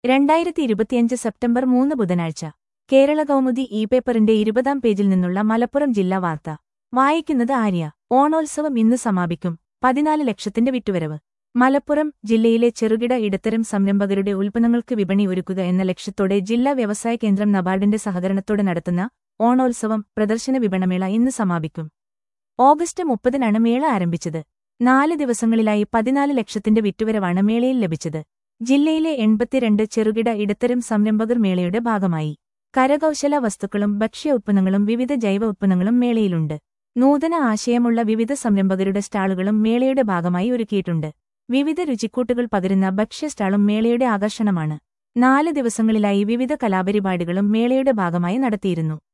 രണ്ടായിരത്തി ഇരുപത്തിയഞ്ച് സെപ്റ്റംബർ മൂന്ന് ബുധനാഴ്ച കേരള കൗമുദി ഇ പേപ്പറിന്റെ ഇരുപതാം പേജിൽ നിന്നുള്ള മലപ്പുറം ജില്ലാ വാർത്ത വായിക്കുന്നത് ആര്യ ഓണോത്സവം ഇന്ന് സമാപിക്കും പതിനാല് ലക്ഷത്തിന്റെ വിറ്റുവരവ് മലപ്പുറം ജില്ലയിലെ ചെറുകിട ഇടത്തരം സംരംഭകരുടെ ഉൽപ്പന്നങ്ങൾക്ക് വിപണി ഒരുക്കുക എന്ന ലക്ഷ്യത്തോടെ ജില്ലാ വ്യവസായ കേന്ദ്രം നബാർഡിന്റെ സഹകരണത്തോടെ നടത്തുന്ന ഓണോത്സവം പ്രദർശന വിപണമേള ഇന്ന് സമാപിക്കും ഓഗസ്റ്റ് മുപ്പതിനാണ് മേള ആരംഭിച്ചത് നാല് ദിവസങ്ങളിലായി പതിനാല് ലക്ഷത്തിന്റെ വിറ്റുവരവാണ് മേളയിൽ ലഭിച്ചത് ജില്ലയിലെ എൺപത്തിരണ്ട് ചെറുകിട ഇടത്തരം സംരംഭകർ മേളയുടെ ഭാഗമായി കരകൗശല വസ്തുക്കളും ഭക്ഷ്യ ഉത്പന്നങ്ങളും വിവിധ ജൈവ ഉത്പന്നങ്ങളും മേളയിലുണ്ട് നൂതന ആശയമുള്ള വിവിധ സംരംഭകരുടെ സ്റ്റാളുകളും മേളയുടെ ഭാഗമായി ഒരുക്കിയിട്ടുണ്ട് വിവിധ രുചിക്കൂട്ടുകൾ പകരുന്ന ഭക്ഷ്യ സ്റ്റാളും മേളയുടെ ആകർഷണമാണ് നാല് ദിവസങ്ങളിലായി വിവിധ കലാപരിപാടികളും മേളയുടെ ഭാഗമായി നടത്തിയിരുന്നു